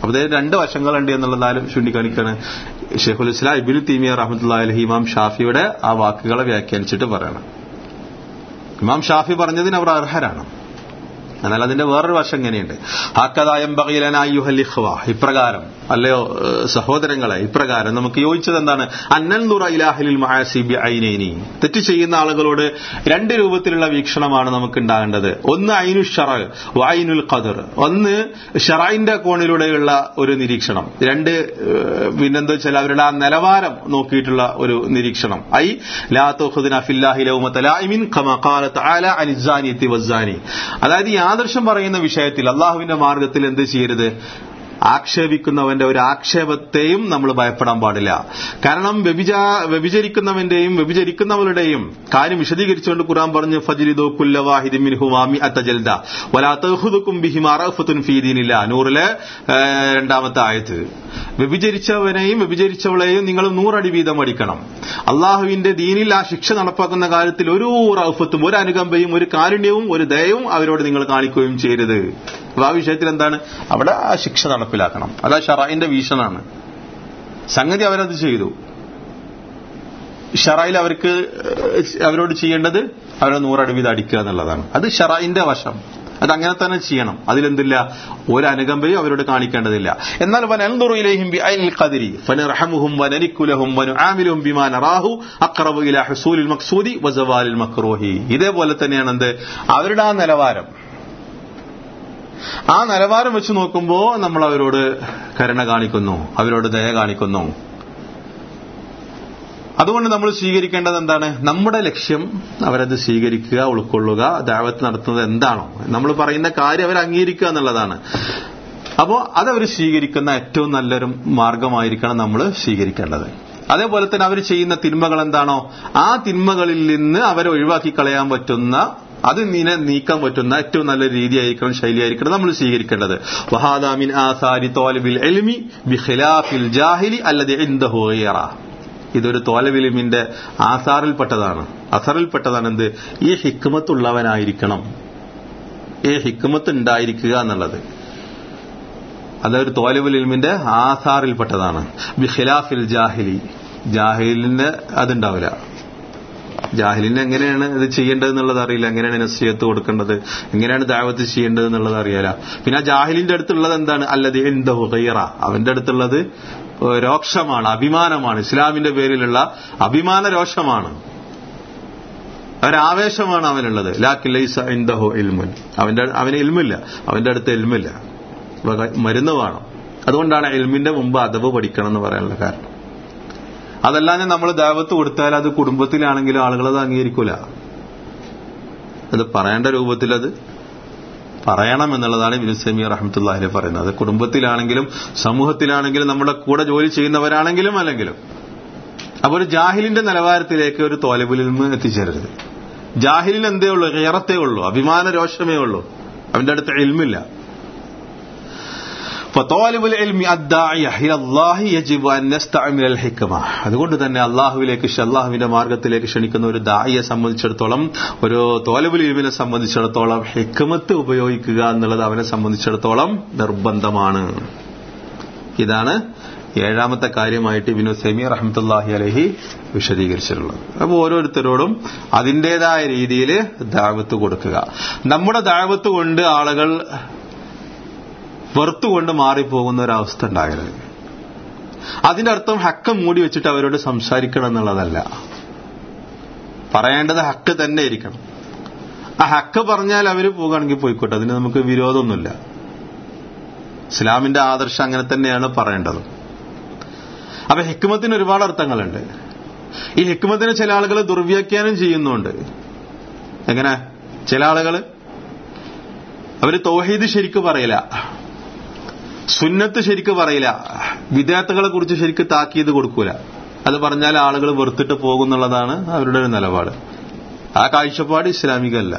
അപ്പൊ ഇതിന് രണ്ട് വശങ്ങളുണ്ട് എന്നുള്ളതാലും ചൂണ്ടിക്കാണിക്കാണ് ഷെയ്ഖുൽ ഇസ്ലാം ഇബിനു തീമിയ റഹ്മത്തുള്ള അലഹി ഇമാം ഷാഫിയുടെ ആ വാക്കുകളെ വ്യാഖ്യാനിച്ചിട്ട് പറയണം ഇമാം ഷാഫി പറഞ്ഞതിന് അവർ അർഹരാണ് എന്നാൽ അതിന്റെ വേറൊരു വശം ഇങ്ങനെയുണ്ട് ഹാക്കതായം ബകീലനായുഹലിഹ്വ ഇപ്രകാരം അല്ലയോ ഏഹ്, സഹോദരങ്ങളെ ഇപ്രകാരം നമുക്ക് യോജിച്ചത് എന്താണ് അന്നൽ നുറ ഇലാഹിലിൽ മഹാസിബി ഐനൈനി തെറ്റ് ചെയ്യുന്ന ആളുകളോട് രണ്ട് രൂപത്തിലുള്ള വീക്ഷണമാണ് നമുക്ക് ഉണ്ടാകേണ്ടത് ഒന്ന് ഐനു ഷറ വൈനുൽ ഖദർ ഒന്ന് ഷറൈന്റെ കോണിലൂടെയുള്ള ഒരു നിരീക്ഷണം രണ്ട് ഏഹ്, പിന്നെന്താ വെച്ചാൽ അവരുടെ ആ നിലവാരം നോക്കിയിട്ടുള്ള ഒരു നിരീക്ഷണം ഐ ലാ തുഖുദിന ഫില്ലാഹി ലൗമത ലായിമിൻ കമാ ഖാല തആല അനിസ്സാനിയത്തി വസ്സാനി അതായത് ഈ ആദർശം പറയുന്ന വിഷയത്തിൽ അള്ളാഹുവിന്റെ മാർഗത്തിൽ എന്ത് ചെയ്യരുത് ആക്ഷേപിക്കുന്നവന്റെ ഒരു ആക്ഷേപത്തെയും നമ്മൾ ഭയപ്പെടാൻ പാടില്ല കാരണം വ്യഭിചാ വ്യഭിചരിക്കുന്നവന്റെയും വ്യഭിചരിക്കുന്നവരുടെയും കാര്യം വിശദീകരിച്ചുകൊണ്ട് ഖുറാൻ പറഞ്ഞു ഫജിലിദോ കുല്ലവാഹിദി മിൻഹുമാമി അത്തജൽദ വലാത്തഹുദുക്കും ബിഹിമാറഫത്തുൻ ഫീദീനില്ല നൂറിലെ ഏഹ്, രണ്ടാമത്തെ ആയത്ത് വ്യഭിചരിച്ചവനെയും വ്യഭിചരിച്ചവളെയും നിങ്ങൾ നൂറടി വീതം അടിക്കണം അള്ളാഹുവിന്റെ ദീനിൽ ആ ശിക്ഷ നടപ്പാക്കുന്ന കാര്യത്തിൽ ഒരു റൗഫത്തും ഒരു അനുകമ്പയും ഒരു കാരുണ്യവും ഒരു ദയവും അവരോട് നിങ്ങൾ കാണിക്കുകയും ചെയ്യരുത് അപ്പൊ ആ വിഷയത്തിൽ എന്താണ് അവിടെ ആ ശിക്ഷ നടപ്പിലാക്കണം അതാ ഷറായിന്റെ വീക്ഷണാണ് സംഗതി അവരത് ചെയ്തു ഷറായിൽ അവർക്ക് ഏഹ്, അവരോട് ചെയ്യേണ്ടത് അവരെ നൂറടി വീതം അടിക്കുക എന്നുള്ളതാണ് അത് ഷറായിന്റെ വശം അത് അങ്ങനെ തന്നെ ചെയ്യണം അതിലെന്തില്ല ഒരു അനുകമ്പയും അവരോട് കാണിക്കേണ്ടതില്ല എന്നാൽ വനൻദുറുയിലേഹിം ബിഐനിൽ ഖദരി ഫനർഹമുഹും വനരിക്കുലഹും വനുആമിലുഹും ബിമാ നറാഹു അഖറബു ഇലാ ഹുസൂലിൽ മഖ്സൂദി വസവാലിൽ മക്റൂഹി ഇതേപോലെ തന്നെയാണ് എന്ത് അവരുടെ ആ നിലവാരം ആ നിലവാരം വെച്ച് നോക്കുമ്പോൾ നമ്മൾ അവരോട് കരുണ കാണിക്കുന്നു അവരോട് ദയ കാണിക്കുന്നു അതുകൊണ്ട് നമ്മൾ സ്വീകരിക്കേണ്ടത് എന്താണ് നമ്മുടെ ലക്ഷ്യം അവരത് സ്വീകരിക്കുക ഉൾക്കൊള്ളുക ദാവത്ത് നടത്തുന്നത് എന്താണോ നമ്മൾ പറയുന്ന കാര്യം അവർ അംഗീകരിക്കുക എന്നുള്ളതാണ് അപ്പോൾ അതവർ സ്വീകരിക്കുന്ന ഏറ്റവും നല്ലൊരു മാർഗമായിരിക്കണം നമ്മൾ സ്വീകരിക്കേണ്ടത് അതേപോലെ തന്നെ അവർ ചെയ്യുന്ന തിന്മകൾ എന്താണോ ആ തിന്മകളിൽ നിന്ന് അവരെ ഒഴിവാക്കി കളയാൻ പറ്റുന്ന അത് നിനെ നീക്കാൻ പറ്റുന്ന ഏറ്റവും നല്ല രീതിയായിരിക്കണം ശൈലിയായിരിക്കണം നമ്മൾ സ്വീകരിക്കേണ്ടത് വഹാദാമിൻ ആസാരി തോലബിൽ എൽമി ബിഖിലാഫിൽ ജാഹിലി അല്ലത് ഇന്ദഹു ഗൈറ ഇതൊരു തോലവിലിമിന്റെ ആസാറിൽപ്പെട്ടതാണ് അസറിൽപ്പെട്ടതാണ് എന്ത് ഈ ഹിക്മത്തുള്ളവനായിരിക്കണം ഈ ഹിക്മത്ത് ഉണ്ടായിരിക്കുക എന്നുള്ളത് അതൊരു തോലബുൽ ഇൽമിന്റെ ആസാറിൽപ്പെട്ടതാണ് ബിഖിലാഫിൽ ജാഹിലി ജാഹിലിന് അതുണ്ടാവില്ല ജാഹിലിന് എങ്ങനെയാണ് ഇത് ചെയ്യേണ്ടത് എന്നുള്ളത് അറിയില്ല എങ്ങനെയാണ് നസീഹത്ത് കൊടുക്കേണ്ടത് എങ്ങനെയാണ് ദാവത്ത് ചെയ്യേണ്ടത് എന്നുള്ളത് അറിയാല പിന്നെ ആ ജാഹിലിന്റെ അടുത്തുള്ളത് എന്താണ് അല്ലത് എന്ത ഹുഗൈറ അവന്റെ അടുത്തുള്ളത് രോക്ഷമാണ് അഭിമാനമാണ് ഇസ്ലാമിന്റെ പേരിലുള്ള അഭിമാന രോഷമാണ് ഒരാവേശമാണ് അവനുള്ളത് ലാക്കില്ലൈസ ഇന്ദഹു ഇൽമുൻ അവന്റെ അവന് ഇൽമില്ല അവന്റെ അടുത്ത് ഇൽമില്ല വക- മരുന്ന് വേണം അതുകൊണ്ടാണ് ഇൽമിന്റെ മുമ്പ് അദബ് പഠിക്കണം എന്ന് പറയാനുള്ള കാരണം അതല്ലാതെ നമ്മൾ ദാവത്ത് കൊടുത്താൽ അത് കുടുംബത്തിലാണെങ്കിലും ആളുകൾ അത് അംഗീകരിക്കൂല അത് പറയേണ്ട രൂപത്തിൽ അത് പറയണം എന്നുള്ളതാണ് ഇബിൻ സമീർ റഹ്മത്തുല്ലാഹിലെ പറയുന്നത് അത് കുടുംബത്തിലാണെങ്കിലും സമൂഹത്തിലാണെങ്കിലും നമ്മുടെ കൂടെ ജോലി ചെയ്യുന്നവരാണെങ്കിലും അല്ലെങ്കിലും അപ്പൊ ഒരു ജാഹിലിന്റെ നിലവാരത്തിലേക്ക് ഒരു തോലബുലിൽ നിന്ന് എത്തിച്ചേരരുത് ജാഹിലിന് എന്തേ ഉള്ളൂ ഏറത്തേ ഉള്ളൂ അഭിമാന രോഷമേ ഉള്ളൂ അവന്റെ അടുത്ത് എൽമില്ല فطالب العلم الداعية إلى الله يجب أن نستعمل الحكمة അതുകൊണ്ട് തന്നെ അള്ളാഹുവിലേക്ക് അള്ളാഹുവിന്റെ മാർഗത്തിലേക്ക് ക്ഷണിക്കുന്ന ഒരു ദായിയെ സംബന്ധിച്ചിടത്തോളം ഒരു തോലബുൽ ഇൽമിനെ സംബന്ധിച്ചിടത്തോളം ഹിക്മത്ത് ഉപയോഗിക്കുക എന്നുള്ളത് അവനെ സംബന്ധിച്ചിടത്തോളം നിർബന്ധമാണ് ഇതാണ് ഏഴാമത്തെ കാര്യമായിട്ട് ഇബിനു സെമി റഹ്മത്തുല്ലാഹി അലഹി വിശദീകരിച്ചിട്ടുള്ളത് അപ്പോൾ ഓരോരുത്തരോടും അതിൻ്റെതായ രീതിയിൽ ദാവത്ത് കൊടുക്കുക നമ്മുടെ ദാവത്ത് കൊണ്ട് ആളുകൾ വെറുത്തുകൊണ്ട് മാറിപ്പോകുന്ന ഒരവസ്ഥ ഉണ്ടാകരുത് അതിന്റെ അർത്ഥം ഹക്കം മൂടി വെച്ചിട്ട് അവരോട് സംസാരിക്കണം എന്നുള്ളതല്ല പറയേണ്ടത് ഹക്ക് തന്നെ ഇരിക്കണം ആ ഹക്ക് പറഞ്ഞാൽ അവർ പോകുകയാണെങ്കിൽ പോയിക്കോട്ടെ അതിന് നമുക്ക് വിരോധമൊന്നുമില്ല ഇസ്ലാമിന്റെ ആദർശം അങ്ങനെ തന്നെയാണ് പറയേണ്ടത് അപ്പൊ ഹിക്മത്തിന് ഒരുപാട് അർത്ഥങ്ങളുണ്ട് ഈ ഹിക്മത്തിന് ചില ആളുകൾ ദുർവ്യാഖ്യാനം ചെയ്യുന്നുണ്ട് എങ്ങനെ ചില ആളുകൾ അവര് തൗഹീദ് ശരിക്ക് പറയില്ല സുന്നത്ത് ശരിക്ക് പറയില്ല വിദ്യാർത്ഥികളെ കുറിച്ച് ശരിക്ക് താക്കീത് കൊടുക്കൂല അത് പറഞ്ഞാൽ ആളുകൾ വെറുത്തിട്ട് പോകുന്നുള്ളതാണ് അവരുടെ ഒരു നിലപാട് ആ കാഴ്ചപ്പാട് ഇസ്ലാമികല്ല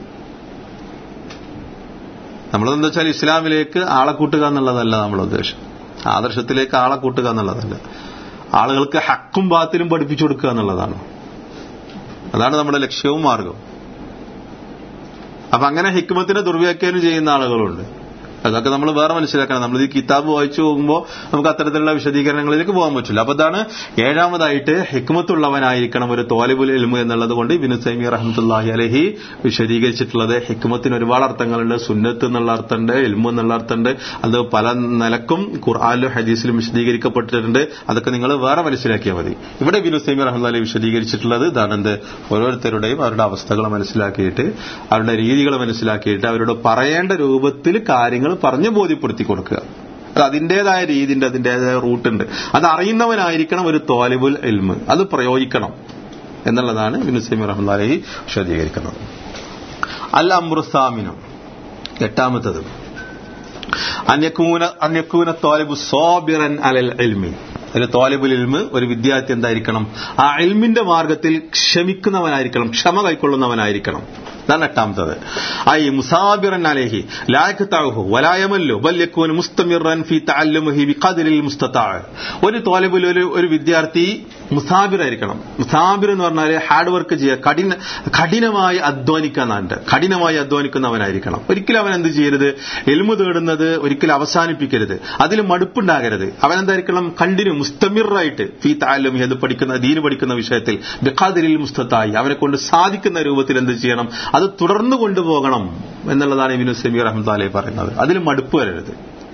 നമ്മളെന്താ വെച്ചാൽ ഇസ്ലാമിലേക്ക് ആളെ കൂട്ടുക എന്നുള്ളതല്ല നമ്മുടെ ഉദ്ദേശം ആദർശത്തിലേക്ക് ആളെ കൂട്ടുക എന്നുള്ളതല്ല ആളുകൾക്ക് ഹക്കും ബാത്തിലും പഠിപ്പിച്ചു കൊടുക്കുക എന്നുള്ളതാണ് അതാണ് നമ്മുടെ ലക്ഷ്യവും മാർഗവും അപ്പൊ അങ്ങനെ ഹിക്മത്തിനെ ദുർവ്യാഖ്യാനം ചെയ്യുന്ന ആളുകളുണ്ട് അതൊക്കെ നമ്മൾ വേറെ മനസ്സിലാക്കണം നമ്മൾ ഈ കിതാബ് വായിച്ചു പോകുമ്പോൾ നമുക്ക് അത്തരത്തിലുള്ള വിശദീകരണങ്ങളിലേക്ക് പോകാൻ പറ്റില്ല അപ്പൊ അതാണ് ഏഴാമതായിട്ട് ഹിക്മത്തുള്ളവനായിരിക്കണം ഒരു തോലിബുൽ ഇൽമു എന്നുള്ളത് കൊണ്ട് ഇബിന് സൈമി റഹ്മത്തുല്ലാഹി അലഹി വിശദീകരിച്ചിട്ടുള്ളത് ഹിക്മത്തിന് ഒരുപാട് അർത്ഥങ്ങളുണ്ട് സുന്നത്ത് എന്നുള്ള അർത്ഥമുണ്ട് ഇൽമു എന്നുള്ള അർത്ഥമുണ്ട് അത് പല നിലക്കും ഖുർആാനിലും ഹദീസിലും വിശദീകരിക്കപ്പെട്ടിട്ടുണ്ട് അതൊക്കെ നിങ്ങൾ വേറെ മനസ്സിലാക്കിയാൽ മതി ഇവിടെ ഇബിന് സൈമി റഹ്മത്തുല്ലാഹി വിശദീകരിച്ചിട്ടുള്ളത് ഇതാണ് എന്ത് ഓരോരുത്തരുടെയും അവരുടെ അവസ്ഥകൾ മനസ്സിലാക്കിയിട്ട് അവരുടെ രീതികൾ മനസ്സിലാക്കിയിട്ട് അവരോട് പറയേണ്ട രൂപത്തിൽ കാര്യങ്ങൾ പറഞ്ഞു ബോധ്യപ്പെടുത്തി കൊടുക്കുക അത് അതിന്റേതായ രീതിന്റെ അതിന്റേതായ റൂട്ടുണ്ട് അത് അറിയുന്നവനായിരിക്കണം ഒരു തോലിബുൽ ഇൽമ് അത് പ്രയോഗിക്കണം എന്നുള്ളതാണ് ബിനുസൈമി റഹ്മാലി വിശദീകരിക്കുന്നത് അൽ അമ്രുസാമിനം എട്ടാമത്തത് അന്യക്കൂന അന്യക്കൂന തോലിബു സോബിറൻ അലൽ ഇൽമി ഒരു തോലിബുൽ ഇൽമ് ഒരു വിദ്യാർത്ഥി എന്തായിരിക്കണം ആ ഇൽമിന്റെ മാർഗത്തിൽ ക്ഷമിക്കുന്നവനായിരിക്കണം ക്ഷമ കൈക്കൊള്ളുന്നവനായിരിക്കണം ഇതാണ് എട്ടാമത്തത് ഐ മുസാബിറൻ അലേഹി ലായക്കത്താഹു വലായമല്ലോ ബല്യക്കൂൻ മുസ്തമിറൻ ഫി തഅല്ലുമുഹി ബിഖദരിൽ മുസ്തതാഅ് ഒരു തോലബിൽ ഒരു ഒരു വിദ്യാർത്ഥി മുസാബിറായിരിക്കണം മുസാബിർ എന്ന് പറഞ്ഞാൽ ഹാർഡ് വർക്ക് ചെയ്യുക കഠിന കഠിനമായി അധ്വാനിക്കാന്നുണ്ട് കഠിനമായി അധ്വാനിക്കുന്നവനായിരിക്കണം ഒരിക്കലും അവൻ എന്ത് ചെയ്യരുത് എൽമു തേടുന്നത് ഒരിക്കലും അവസാനിപ്പിക്കരുത് അതിൽ മടുപ്പുണ്ടാകരുത് അവൻ എന്തായിരിക്കണം കണ്ടിന്യൂ മുസ്തമിറായിട്ട് ഫി താലും അത് പഠിക്കുന്ന ദീന് പഠിക്കുന്ന വിഷയത്തിൽ ബിഖാദിരിൽ മുസ്തത്തായി അവനെ കൊണ്ട് സാധിക്കുന്ന രൂപത്തിൽ എന്ത് ചെയ്യണം അത് തുടർന്നു കൊണ്ടുപോകണം എന്നുള്ളതാണ് ഇബിനു സമീർ അഹമ്മദ് പറയുന്നത് അതിൽ മടുപ്പ് വരരുത്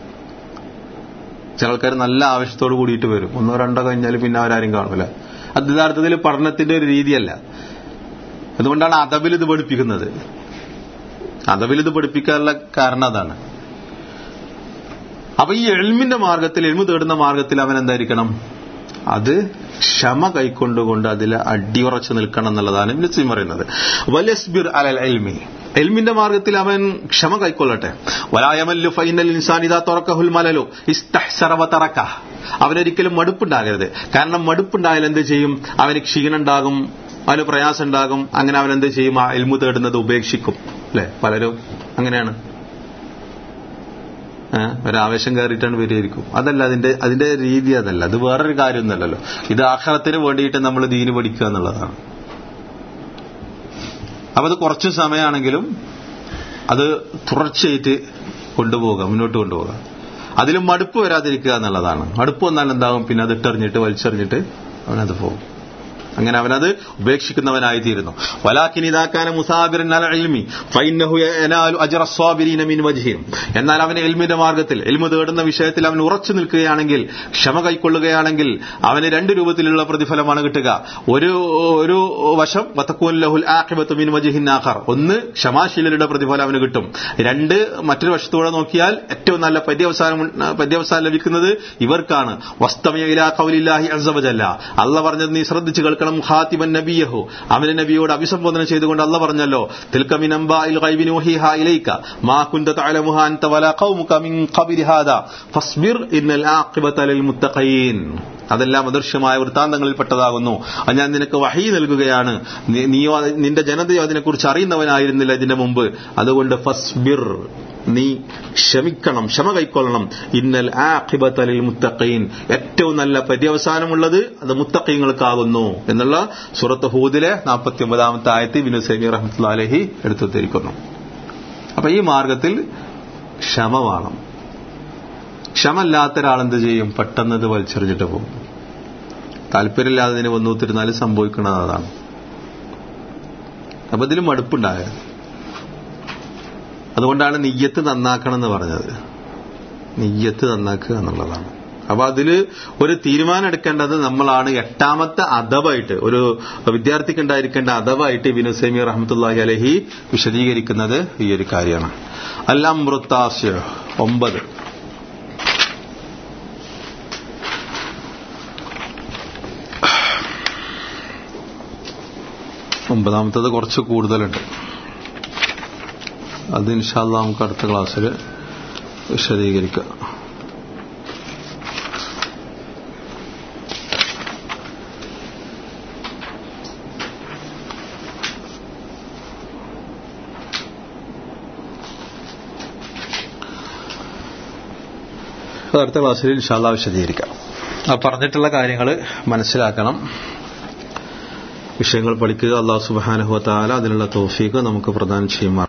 ചില ആൾക്കാർ നല്ല ആവശ്യത്തോട് കൂടിയിട്ട് വരും ഒന്നോ രണ്ടോ കഴിഞ്ഞാൽ പിന്നെ അവരാരും കാണൂല അത് യഥാർത്ഥത്തിൽ പഠനത്തിന്റെ ഒരു രീതിയല്ല അതുകൊണ്ടാണ് അതബിൽ ഇത് പഠിപ്പിക്കുന്നത് അതബിൽ ഇത് പഠിപ്പിക്കാനുള്ള കാരണം അതാണ് അപ്പൊ ഈ എൽമിന്റെ മാർഗത്തിൽ എൽമു തേടുന്ന മാർഗത്തിൽ അവൻ എന്തായിരിക്കണം അത് ക്ഷമ കൈക്കൊണ്ടുകൊണ്ട് അതിൽ അടിയുറച്ചു നിൽക്കണം എന്നുള്ളതാണ് ഇബ്നു പറയുന്നത് വലസ്ബിർ അലൽ എൽമി എൽമിന്റെ മാർഗത്തിൽ അവൻ ക്ഷമ കൈക്കൊള്ളട്ടെ വലായമല്ലു ഫൈനൽ ഇൻസാനിതാ തുറക്കഹുൽ മലലു ഇസ്തഹ്സറവ തറക്ക അവനൊരിക്കലും മടുപ്പുണ്ടാകരുത് കാരണം മടുപ്പുണ്ടായാൽ എന്ത് ചെയ്യും അവന് ക്ഷീണം ഉണ്ടാകും അവന് പ്രയാസം ഉണ്ടാകും അങ്ങനെ അവൻ എന്ത് ചെയ്യും ആ എൽമു തേടുന്നത് ഉപേക്ഷിക്കും അല്ലെ പലരും അങ്ങനെയാണ് ഒരാവേശം കയറിയിട്ടാണ് വരികയായിരിക്കും അതല്ല അതിന്റെ അതിന്റെ രീതി അതല്ല അത് വേറൊരു കാര്യമൊന്നുമല്ലല്ലോ ഇത് ആഹ്റത്തിന് വേണ്ടിയിട്ട് നമ്മൾ ദീന് പഠിക്കുക എന്നുള്ളതാണ് അപ്പൊ അത് കുറച്ചു സമയമാണെങ്കിലും അത് തുടർച്ചയായിട്ട് കൊണ്ടുപോകുക മുന്നോട്ട് കൊണ്ടുപോകുക അതിലും മടുപ്പ് വരാതിരിക്കുക എന്നുള്ളതാണ് മടുപ്പ് വന്നാൽ എന്താകും പിന്നെ അത് ഇട്ടെറിഞ്ഞിട്ട് വലിച്ചെറിഞ്ഞിട്ട് അവനത് പോകും അങ്ങനെ അവനത് ഉപേക്ഷിക്കുന്നവനായി തീരുന്നു വലാക്കിൻ ഇതാക്കാന മുസാബിറിൻ അല ഇൽമി ഫൈന്നഹു യനാലു അജ്റ സ്വാബിരീന മിൻ വജ്ഹിൻ എന്നാൽ അവൻ എൽമിന്റെ മാർഗത്തിൽ എൽമു തേടുന്ന വിഷയത്തിൽ അവൻ ഉറച്ചു നിൽക്കുകയാണെങ്കിൽ ക്ഷമ കൈക്കൊള്ളുകയാണെങ്കിൽ അവന് രണ്ട് രൂപത്തിലുള്ള പ്രതിഫലമാണ് കിട്ടുക ഒരു ഒരു വശം വതക്കൂൻ ലഹുൽ ആഖിബത്തു മിൻ വജ്ഹിൻ ആഖർ ഒന്ന് ക്ഷമാശീലരുടെ പ്രതിഫലം അവന് കിട്ടും രണ്ട് മറ്റൊരു വശത്തൂടെ നോക്കിയാൽ ഏറ്റവും നല്ല പര്യവസാനം പര്യവസാനം ലഭിക്കുന്നത് ഇവർക്കാണ് വസ്തമയ ഇലാ ഖൗലില്ലാഹി അസ്സ വജല്ല അല്ല പറഞ്ഞത് നീ ശ്രദ്ധിച്ചു കേൾക്കണം ഖാത്തിബൻ നബിയഹു അവനെ നബിയോട് അഭിസംബോധന ചെയ്തുകൊണ്ട് അല്ല പറഞ്ഞല്ലോ തിൽക്കമിൻ അംബാഇൽ ഗൈബിൻ വഹിഹാ ഇലൈക മാ കുന്ത തഅലമുഹാ അൻത വലാ ഖൗമുക മിൻ ഖബിൽ ഹാദാ ഫസ്ബിർ ഇന്നൽ ആഖിബത ലിൽ മുത്തഖീൻ അതെല്ലാം അദൃശ്യമായ വൃത്താന്തങ്ങളിൽപ്പെട്ടതാകുന്നു അത് ഞാൻ നിനക്ക് വഹി നൽകുകയാണ് നീയോ നിന്റെ ജനതയോ അതിനെക്കുറിച്ച് അറിയുന്നവനായിരുന്നില്ല ഇതിന്റെ മുമ്പ് അതുകൊണ്ട് ഫസ്ബിർ നീ ക്ഷമിക്കണം ക്ഷമ കൈക്കൊള്ളണം ഇന്നൽ ആഖിബത്തലിൽ മുത്തഖീൻ ഏറ്റവും നല്ല പര്യവസാനമുള്ളത് അത് മുത്തഖീങ്ങൾക്കാകുന്നു എന്നുള്ള സുറത്ത് ഹൂദിലെ നാൽപ്പത്തി ഒമ്പതാമത്തെ ആയത്തിൽ വിനു സൈമി റഹ്മത്തുള്ള അലഹി എടുത്തുത്തിരിക്കുന്നു അപ്പൊ ഈ മാർഗത്തിൽ ക്ഷമ വേണം ക്ഷമല്ലാത്ത ഒരാളെന്ത് ചെയ്യും പെട്ടെന്ന് ഇത് വലിച്ചെറിഞ്ഞിട്ട് പോകും താല്പര്യമില്ലാതെ ഇതിന് വന്നു ഒത്തിരുന്നാൽ സംഭവിക്കുന്നത് അതാണ് അപ്പൊ ഇതിൽ മടുപ്പുണ്ടായത് അതുകൊണ്ടാണ് നെയ്യത്ത് നന്നാക്കണം എന്ന് പറഞ്ഞത് നെയ്യത്ത് നന്നാക്കുക എന്നുള്ളതാണ് അപ്പൊ അതില് ഒരു തീരുമാനം എടുക്കേണ്ടത് നമ്മളാണ് എട്ടാമത്തെ അദബായിട്ട് ഒരു വിദ്യാർത്ഥിക്ക് ഉണ്ടായിരിക്കേണ്ട അദബായിട്ട് ഇബിനു സൈമി റഹമത്തുല്ലാഹി അലഹി വിശദീകരിക്കുന്നത് ഈ ഒരു കാര്യമാണ് അല്ലാം മൃത്താസ്യ ഒമ്പത് ഒമ്പതാമത്തത് കുറച്ച് കൂടുതലുണ്ട് അത് ഇൻഷാല്ല നമുക്ക് അടുത്ത ക്ലാസ്സിൽ വിശദീകരിക്കാം അടുത്ത ക്ലാസ്സിൽ ഇൻഷാല്ല വിശദീകരിക്കാം ആ പറഞ്ഞിട്ടുള്ള കാര്യങ്ങൾ മനസ്സിലാക്കണം വിഷയങ്ങൾ പഠിക്കുക അള്ളാഹു സുബാനഹുവത്താല അതിനുള്ള തോഫീക്ക് നമുക്ക് പ്രദാനം ചെയ്യുമാർ